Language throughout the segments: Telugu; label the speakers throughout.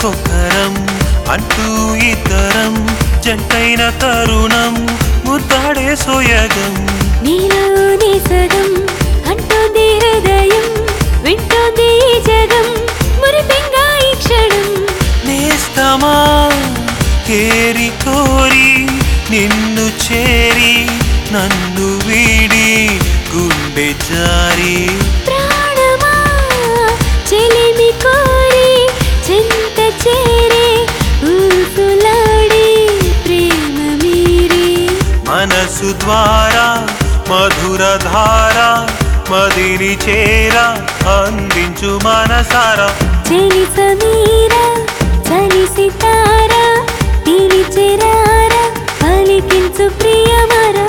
Speaker 1: ఒకరికొకరం అంటూ ఇద్దరం జంటైన తరుణం ముద్దాడే సోయగం
Speaker 2: నీలోనే సగం అంటోంది హృదయం వింటోంది ఈ జగం మురిపెంగా ఈ క్షణం
Speaker 1: నేస్తమా కేరి కోరి నిన్ను చేరి నన్ను వీడి గుండె జారి
Speaker 2: ప్రాణమా చెలిమి కోరి చింత చేరే ఊసులాడి ప్రేమ మీరే
Speaker 1: మనసు ద్వారా మధుర ధార మదిని చేర అందించు మనసారా
Speaker 2: చెలి సమీర చలి సితార పిలిచెరార పలికించు ప్రియమరా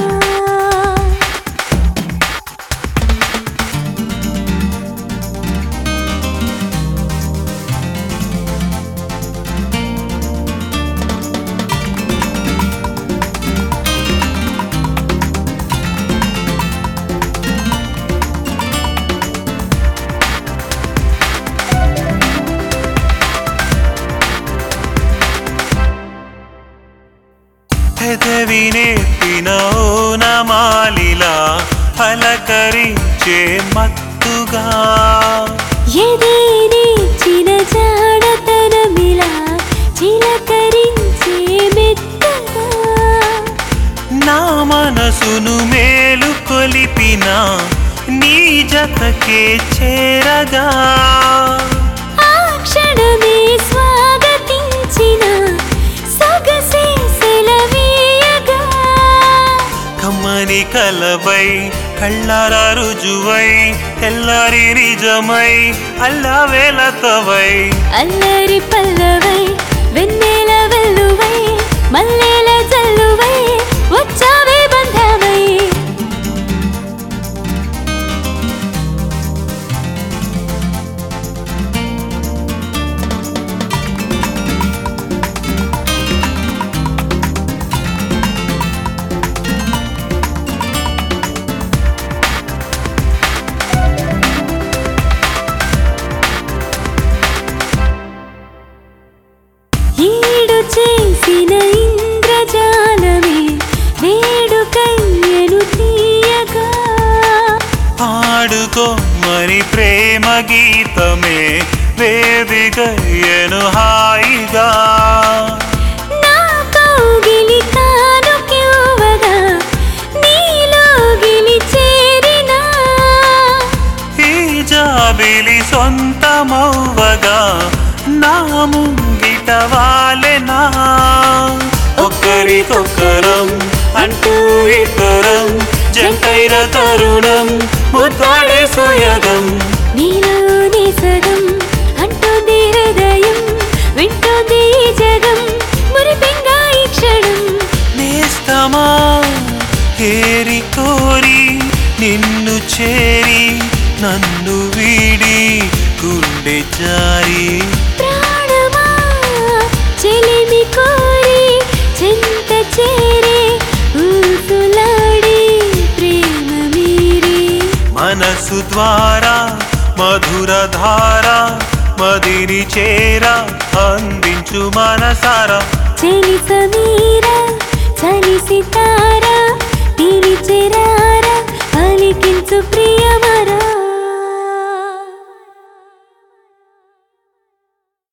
Speaker 1: పెదవి నేర్పిన ఓనమాలిలా పలకరించే మత్తుగా
Speaker 2: ఎదేనే చిన జాడతనమిలా చిలకరించే మెత్తగా
Speaker 1: నా మనసును మేలు కొలిపిన నీ జతకే చేరగా
Speaker 2: ఆ క్షణమే స్వాగతించిన సొగసే సెలవీయగా
Speaker 1: కమ్మని కలవై కళ్ళార రుజువై తెల్లారి నిజమై అల్లవేలతవై
Speaker 2: అల్లరి పల్లవై వెన్నెల వెల్లువై మల్లెల జల్లువై వచ్చావే బంధమై ఈడు చేసిన ఇంద్రజాలమే వేడుకయ్యను తీయగా
Speaker 1: పాడుకో మరి ప్రేమ గీతమే వేదికయ్యను హాయిగా
Speaker 2: నా కౌగిలి కానుకివ్వగా నీలో గిలి చేరినా
Speaker 1: ఈ జాబిలి సొంతమవ్వగా నా ముంగిట వాలెనా ఒకరికొకరం అంటూ ఇద్దరం జంటైన తరుణం ముద్దాడే సోయగం
Speaker 2: నీలోనే సగం అంటోంది హృదయం వింటోంది ఈ జగం మురిపెంగా ఈ క్షణం
Speaker 1: నేస్తమా కేరి కోరి నిన్ను చేరి నన్ను వీడి గుండె జారి
Speaker 2: ప్రాణమా చెలిమి కోరి చింత చేరే ఊసులాడి ప్రేమ మీరే
Speaker 1: మనసు ద్వారా మధుర ధార మదిని చేర అందించు మనసారా
Speaker 2: చెలి సమీర చలి సితార పిలిచెరా